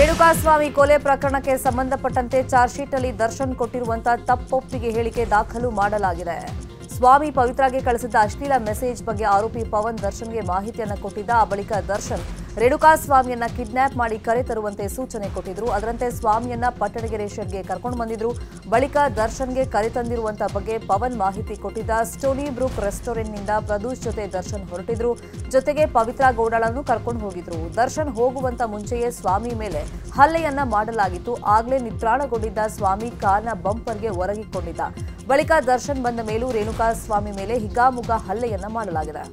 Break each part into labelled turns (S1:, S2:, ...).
S1: ರೇಣುಕಾಸ್ವಾಮಿ ಕೊಲೆ ಪ್ರಕರಣಕ್ಕೆ ಸಂಬಂಧಪಟ್ಟಂತೆ ಚಾರ್ಜ್ ಶೀಟ್ನಲ್ಲಿ ದರ್ಶನ್ ಕೊಟ್ಟಿರುವಂತಹ ತಪ್ಪೊಪ್ಪಿಗೆ ಹೇಳಿಕೆ ದಾಖಲು ಮಾಡಲಾಗಿದೆ ಸ್ವಾಮಿ ಪವಿತ್ರಾಗೆ ಕಳಿಸಿದ್ದ ಅಶ್ಲೀಲ ಮೆಸೇಜ್ ಬಗ್ಗೆ ಆರೋಪಿ ಪವನ್ ದರ್ಶನ್ಗೆ ಮಾಹಿತಿಯನ್ನ ಕೊಟ್ಟಿದ್ದ ಆ ಬಳಿಕ ದರ್ಶನ್ ರೇಣುಕಾಸ್ವಾಮಿಯನ್ನ ಕಿಡ್ನಾಪ್ ಮಾಡಿ ಕರೆ ತರುವಂತೆ ಸೂಚನೆ ಕೊಟ್ಟಿದ್ರು ಅದರಂತೆ ಸ್ವಾಮಿಯನ್ನ ಪಟ್ಟಣಗೆರೆ ಶೆಡ್ಗೆ ಕರ್ಕೊಂಡು ಬಂದಿದ್ರು ಬಳಿಕ ದರ್ಶನ್ಗೆ ಕರೆ ತಂದಿರುವಂತಹ ಬಗ್ಗೆ ಪವನ್ ಮಾಹಿತಿ ಕೊಟ್ಟಿದ್ದ ಸ್ಟೋನಿ ಬ್ರೂಕ್ ರೆಸ್ಟೋರೆಂಟ್ನಿಂದ ಪ್ರದೂಷ್ ಜೊತೆ ದರ್ಶನ್ ಹೊರಟಿದ್ರು ಜೊತೆಗೆ ಪವಿತ್ರ ಗೌಡಳನ್ನು ಕರ್ಕೊಂಡು ಹೋಗಿದ್ರು ದರ್ಶನ್ ಹೋಗುವಂತ ಮುಂಚೆಯೇ ಸ್ವಾಮಿ ಮೇಲೆ ಹಲ್ಲೆಯನ್ನ ಮಾಡಲಾಗಿತ್ತು ಆಗ್ಲೇ ನಿತ್ರಾಣಗೊಂಡಿದ್ದ ಸ್ವಾಮಿ ಕಾರ್ನ ಬಂಪರ್ಗೆ ಒರಗಿಕೊಂಡಿದ್ದ ಬಳಿಕ ದರ್ಶನ್ ಬಂದ ಮೇಲೂ ರೇಣುಕಾ ಸ್ವಾಮಿ ಮೇಲೆ ಹಿಗ್ಗಾಮುಗ್ಗಾ ಹಲ್ಲೆಯನ್ನ ಮಾಡಲಾಗಿದೆ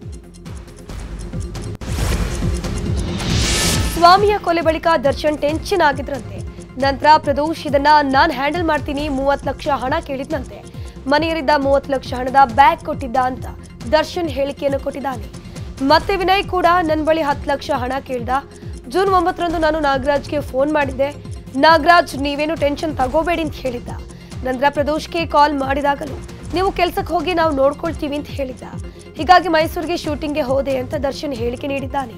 S2: ಸ್ವಾಮಿಯ ಕೊಲೆ ಬಳಿಕ ದರ್ಶನ್ ಟೆನ್ಷನ್ ಆಗಿದ್ರಂತೆ ನಂತರ ಪ್ರದೋಷ್ ಇದನ್ನ ನಾನ್ ಹ್ಯಾಂಡಲ್ ಮಾಡ್ತೀನಿ ಮೂವತ್ತು ಲಕ್ಷ ಹಣ ಕೇಳಿದ್ನಂತೆ ಮನೆಯಲ್ಲಿದ್ದ ಮೂವತ್ತು ಲಕ್ಷ ಹಣದ ಬ್ಯಾಗ್ ಕೊಟ್ಟಿದ್ದ ಅಂತ ದರ್ಶನ್ ಹೇಳಿಕೆಯನ್ನು ಕೊಟ್ಟಿದ್ದಾನೆ ಮತ್ತೆ ವಿನಯ್ ಕೂಡ ನನ್ನ ಬಳಿ ಹತ್ತು ಲಕ್ಷ ಹಣ ಕೇಳ್ದ ಜೂನ್ ಒಂಬತ್ತರಂದು ನಾನು ನಾಗರಾಜ್ಗೆ ಫೋನ್ ಮಾಡಿದ್ದೆ ನಾಗರಾಜ್ ನೀವೇನು ಟೆನ್ಷನ್ ತಗೋಬೇಡಿ ಅಂತ ಹೇಳಿದ್ದ ನಂತರ ಪ್ರದೋಷ್ಗೆ ಕಾಲ್ ಮಾಡಿದಾಗಲೂ ನೀವು ಕೆಲ್ಸಕ್ಕೆ ಹೋಗಿ ನಾವು ನೋಡ್ಕೊಳ್ತೀವಿ ಅಂತ ಹೇಳಿದ್ದ ಹೀಗಾಗಿ ಮೈಸೂರಿಗೆ ಶೂಟಿಂಗ್ಗೆ ಹೋದೆ ಅಂತ ದರ್ಶನ್ ಹೇಳಿಕೆ ನೀಡಿದ್ದಾನೆ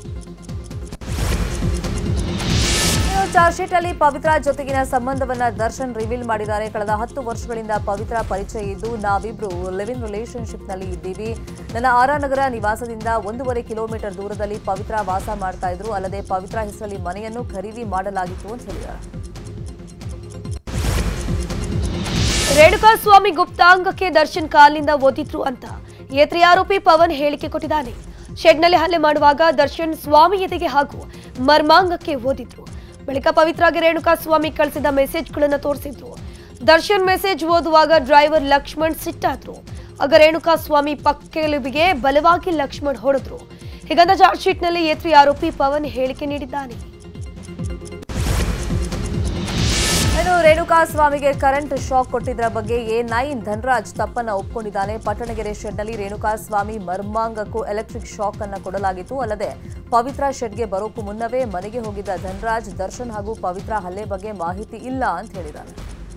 S1: ಇನ್ನು ಚಾರ್ಜ್ ಶೀಟ್ ಅಲ್ಲಿ ಪವಿತ್ರ ಜೊತೆಗಿನ ಸಂಬಂಧವನ್ನ ದರ್ಶನ್ ರಿವೀಲ್ ಮಾಡಿದ್ದಾರೆ ಕಳೆದ ಹತ್ತು ವರ್ಷಗಳಿಂದ ಪವಿತ್ರ ಪರಿಚಯ ಇದ್ದು ನಾವಿಬ್ರು ಲಿವ್ ಇನ್ ರಿಲೇಶನ್ಶಿಪ್ ನಲ್ಲಿ ಇದ್ದೀವಿ ನನ್ನ ಆರಾನಗರ ನಿವಾಸದಿಂದ ಒಂದೂವರೆ ಕಿಲೋಮೀಟರ್ ದೂರದಲ್ಲಿ ಪವಿತ್ರ ವಾಸ ಮಾಡ್ತಾ ಇದ್ರು ಅಲ್ಲದೆ ಪವಿತ್ರ ಹೆಸರಲ್ಲಿ ಮನೆಯನ್ನು ಖರೀದಿ ಮಾಡಲಾಗಿತ್ತು ಅಂತ ಹೇಳಿದ್ದಾರೆ
S2: ರೇಣುಕಾಸ್ವಾಮಿ ಗುಪ್ತಾಂಗಕ್ಕೆ ದರ್ಶನ್ ಕಾಲಿನಿಂದ ಓದಿದ್ರು ಅಂತ ಏತ್ರಿ ಆರೋಪಿ ಪವನ್ ಹೇಳಿಕೆ ಕೊಟ್ಟಿದ್ದಾನೆ ಶೆಡ್ನಲ್ಲಿ ಹಲ್ಲೆ ಮಾಡುವಾಗ ದರ್ಶನ್ ಸ್ವಾಮಿ ಎದೆಗೆ ಹಾಗೂ ಮರ್ಮಾಂಗಕ್ಕೆ ಓದಿದ್ರು ಬಳಿಕ ಪವಿತ್ರಾಗೆ ರೇಣುಕಾ ಸ್ವಾಮಿ ಕಳಿಸಿದ ಮೆಸೇಜ್ಗಳನ್ನು ತೋರಿಸಿದ್ರು ದರ್ಶನ್ ಮೆಸೇಜ್ ಓದುವಾಗ ಡ್ರೈವರ್ ಲಕ್ಷ್ಮಣ್ ಸಿಟ್ಟಾದ್ರು ಆಗ ರೇಣುಕಾ ಸ್ವಾಮಿ ಪಕ್ಕೆಲುಬಿಗೆ ಬಲವಾಗಿ ಲಕ್ಷ್ಮಣ್ ಹೊಡೆದ್ರು ಹೀಗಂತ ಚಾರ್ಜ್ ಶೀಟ್ನಲ್ಲಿ ಏತ್ರಿ ಆರೋಪಿ ಪವನ್ ಹೇಳಿಕೆ ನೀಡಿದ್ದಾನೆ
S1: ಇನ್ನು ರೇಣುಕಾ ಸ್ವಾಮಿಗೆ ಕರೆಂಟ್ ಶಾಕ್ ಕೊಟ್ಟಿದ್ದರ ಬಗ್ಗೆ ಎ ನೈನ್ ಧನರಾಜ್ ತಪ್ಪನ್ನ ಒಪ್ಕೊಂಡಿದ್ದಾನೆ ಪಟ್ಟಣಗೆರೆ ಶೆಡ್ನಲ್ಲಿ ರೇಣುಕಾ ಸ್ವಾಮಿ ಮರ್ಮಾಂಗಕ್ಕೂ ಎಲೆಕ್ಟ್ರಿಕ್ ಶಾಕ್ ಅನ್ನ ಕೊಡಲಾಗಿತ್ತು ಅಲ್ಲದೆ ಪವಿತ್ರ ಶೆಡ್ಗೆ ಬರೋಕ್ಕೂ ಮುನ್ನವೇ ಮನೆಗೆ ಹೋಗಿದ್ದ ಧನರಾಜ್ ದರ್ಶನ್ ಹಾಗೂ ಪವಿತ್ರ ಹಲ್ಲೆ ಬಗ್ಗೆ ಮಾಹಿತಿ ಇಲ್ಲ ಅಂತ ಹೇಳಿದ್ದಾನೆ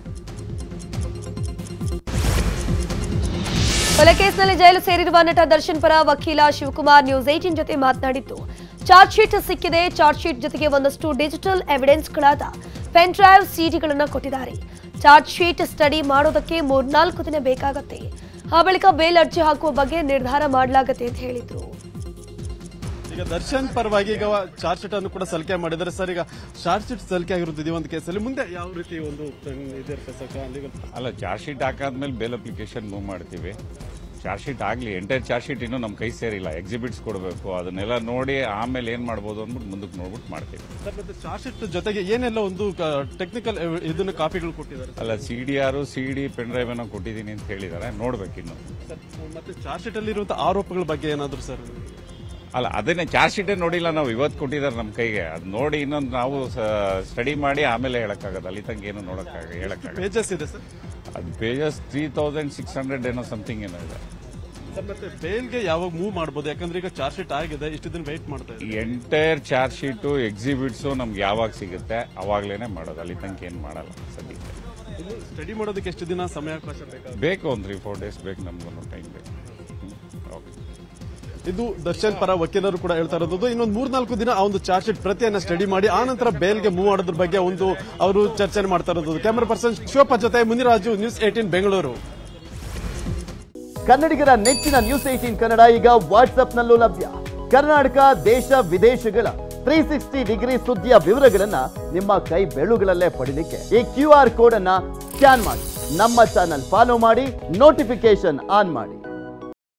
S2: ಕೊಲೆ ಕೇಸ್ನಲ್ಲಿ ಜೈಲು ಸೇರಿರುವ ನಟ ದರ್ಶನ್ ಪರ ವಕೀಲ ಶಿವಕುಮಾರ್ ನ್ಯೂಸ್ ಏಟಿನ್ ಜೊತೆ ಮಾತನಾಡಿದ್ದು ಚಾರ್ಜ್ ಶೀಟ್ ಸಿಕ್ಕಿದೆ ಚಾರ್ಜ್ ಶೀಟ್ ಜೊತೆಗೆ ಒಂದಷ್ಟು ಡಿಜಿಟಲ್ ಎವಿಡೆನ್ಸ್ಗಳಾದ ಪೆನ್ ಡ್ರೈವ್ ಸಿಡಿಗಳನ್ನು ಕೊಟ್ಟಿದ್ದಾರೆ ಚಾರ್ಜ್ ಶೀಟ್ ಸ್ಟಡಿ ಮಾಡೋದಕ್ಕೆ ಮೂರ್ನಾಲ್ಕು ದಿನ ಬೇಕಾಗತ್ತೆ ಆ ಬಳಿಕ ಬೇಲ್ ಅರ್ಜಿ ಹಾಕುವ ಬಗ್ಗೆ ನಿರ್ಧಾರ ಮಾಡಲಾಗತ್ತೆ ಅಂತ ಹೇಳಿದ್ರು
S3: ಈಗ ದರ್ಶನ್ ಪರವಾಗಿ ಈಗ ಚಾರ್ಜ್ ಶೀಟ್ ಅನ್ನು ಕೂಡ ಸಲ್ಲಿಕೆ ಮಾಡಿದ್ದಾರೆ ಸರ್ ಈಗ ಚಾರ್ಜ್ ಶೀಟ್ ಸಲ್ಲಿಕೆ ಆಗಿರುತ್ತದೆ ಈ ಒಂದು ಕೇಸಲ್ಲಿ ಮುಂದೆ ಯಾವ ರೀತಿ ಒಂದು ಇದಿರುತ್ತೆ ಸರ್ ಲೀಗಲ್
S4: ಅಲ್ಲ ಚಾರ್ಜ್ ಶೀಟ್ ಹಾಕಾದ್ಮೇಲೆ ಬೇಲ್ ಅಪ್ಲಿಕೇಶನ್ ಮೂವ್ ಮಾಡ್ತೀವಿ ಚಾರ್ಜ್ ಶೀಟ್ ಆಗಲಿ ಎಂಟೈರ್ ಚಾರ್ಜ್ ಶೀಟ್ ಇನ್ನೂ ನಮ್ಮ ಕೈ ಸೇರಿಲ್ಲ ಎಕ್ಸಿಬಿಟ್ಸ್ ಕೊಡಬೇಕು ಅದನ್ನೆಲ್ಲ ನೋಡಿ ಆಮೇಲೆ ಏನು ಮಾಡ್ಬೋದು ಅಂದ್ಬಿಟ್ಟು ಮುಂದಕ್ಕೆ ನೋಡ್ಬಿಟ್ಟು ಮಾಡ್ತೀವಿ
S3: ಸರ್ ಮತ್ತೆ ಚಾರ್ಜ್ ಶೀಟ್ ಜೊತೆಗೆ ಏನೆಲ್ಲ ಒಂದು ಟೆಕ್ನಿಕಲ್ ಇದನ್ನು ಕಾಪಿಗಳು ಕೊಟ್ಟಿದ್ದಾರೆ
S4: ಅಲ್ಲ ಸಿ ಡಿ ಆರು ಸಿ ಡಿ ಪೆನ್ ಡ್ರೈವ್ ಏನೋ ಕೊಟ್ಟಿದ್ದೀನಿ ಅಂತ ಹೇಳಿದ್ದಾರೆ ನೋಡ್ಬೇಕಿನ್ನು
S3: ಸರ್ ಮತ್ತೆ ಚಾರ್ಜ್ ಶೀಟ್ ಅಲ್ಲಿ ಇರುವಂತಹ ಆರೋಪಗಳ ಬಗ್ಗೆ ಏನಾದ್ರು ಸರ್
S4: ಅಲ್ಲ ಅದನ್ನೇ ಚಾರ್ಜ್ ಶೀಟೇ ನೋಡಿಲ್ಲ ನಾವು ಇವತ್ತು ಕೊಟ್ಟಿದ್ದಾರೆ ನಮ್ಮ ಕೈಗೆ ಅದು ನೋಡಿ ಇನ್ನೊಂದು ನಾವು ಸ್ಟಡಿ ಮಾಡಿ ಆಮೇಲೆ ಹೇಳಕ್ಕಾಗದು ಅಲ್ಲಿ ತನಕ ಏನು ನೋಡಕ್ಕಾಗ ಹೇಳಕ್ಕಾಗ
S3: ಪೇಜಸ್ ಇದೆ ಸರ್
S4: ಅದು pages three thousand six hundred ಏನೋ ಸಮಥಿಂಗ್ ಏನೋ ಇದೆ
S3: ಸರ್ ಮತ್ತೆ ಬೇಲ್ಗೆ ಯಾವಾಗ ಮೂವ್ ಮಾಡ್ಬೋದು ಯಾಕಂದ್ರೆ ಈಗ ಚಾರ್ಜ್ ಶೀಟ್ ಆಗಿದೆ ಇಷ್ಟು ದಿನ ವೆಯ್ಟ್ ಮಾಡ್ತಾ ಇದೆ
S4: ಎಂಟೈರ್ ಚಾರ್ಜ್ ಶೀಟು ಎಕ್ಸಿಬಿಟ್ಸು ನಮ್ಗೆ ಯಾವಾಗ ಸಿಗುತ್ತೆ ಅವಾಗ್ಲೇನೆ ಮಾಡೋದು ಅಲ್ಲಿ ತನಕ ಏನು ಮಾಡಲ್ಲ ಸದ್ಯಕ್ಕೆ
S3: ಇನ್ನು ಸ್ಟಡಿ ಮಾಡೋದಕ್ಕೆ ಎಷ್ಟು ದಿನ ಸಮಯಾವಕಾಶ ಬೇಕಾಗುತ್ತೆ
S4: ಬೇಕು ಒಂದು ತ್ರೀ ಫೋರ್ ಡೇಸ್ ಬೇಕು ನಮ್ಗೂ ಟೈಮ್ ಬೇಕು ಓಕೆ
S3: ಇದು ದರ್ಶನ್ ಪರ ವಕೀಲರು ಕೂಡ ಹೇಳ್ತಾ ಇರೋದು ಇನ್ನೊಂದು ಮೂರ್ನಾಲ್ಕು ದಿನ ಆ ಒಂದು ಚಾರ್ಜ್ ಶೀಟ್ ಪ್ರತಿಯನ್ನ ಸ್ಟಡಿ ಮಾಡಿ ಆ ನಂತರ ಬೇಲ್ಗೆ ಮೂವ್ ಮಾಡೋದ್ರ ಬಗ್ಗೆ ಒಂದು ಅವರು ಚರ್ಚೆ ಮಾಡ್ತಾ ಇರೋದು ಕ್ಯಾಮರಾ ಪರ್ಸನ್ ಶಿವಪ್ಪ ಜೊತೆ ಮುನಿರಾಜು ನ್ಯೂಸ್ ಏಟೀನ್ ಬೆಂಗಳೂರು
S5: ಕನ್ನಡಿಗರ ನೆಚ್ಚಿನ ನ್ಯೂಸ್ ಏಟೀನ್ ಕನ್ನಡ ಈಗ ವಾಟ್ಸ್ಆಪ್ನಲ್ಲೂ ಲಭ್ಯ ಕರ್ನಾಟಕ ದೇಶ ವಿದೇಶಗಳ ತ್ರೀ ಸಿಕ್ಸ್ಟಿ ಡಿಗ್ರಿ ಸುದ್ದಿಯ ವಿವರಗಳನ್ನ ನಿಮ್ಮ ಕೈ ಬೆಳುಗಳಲ್ಲೇ ಪಡಿಲಿಕ್ಕೆ ಈ ಕ್ಯೂ ಆರ್ ಕೋಡ್ ಅನ್ನ ಸ್ಕ್ಯಾನ್ ಮಾಡಿ ನಮ್ಮ ಚಾನಲ್ ಫಾಲೋ ಮಾಡಿ ನೋಟಿಫಿಕೇಶನ್ ಆನ್ ಮಾಡಿ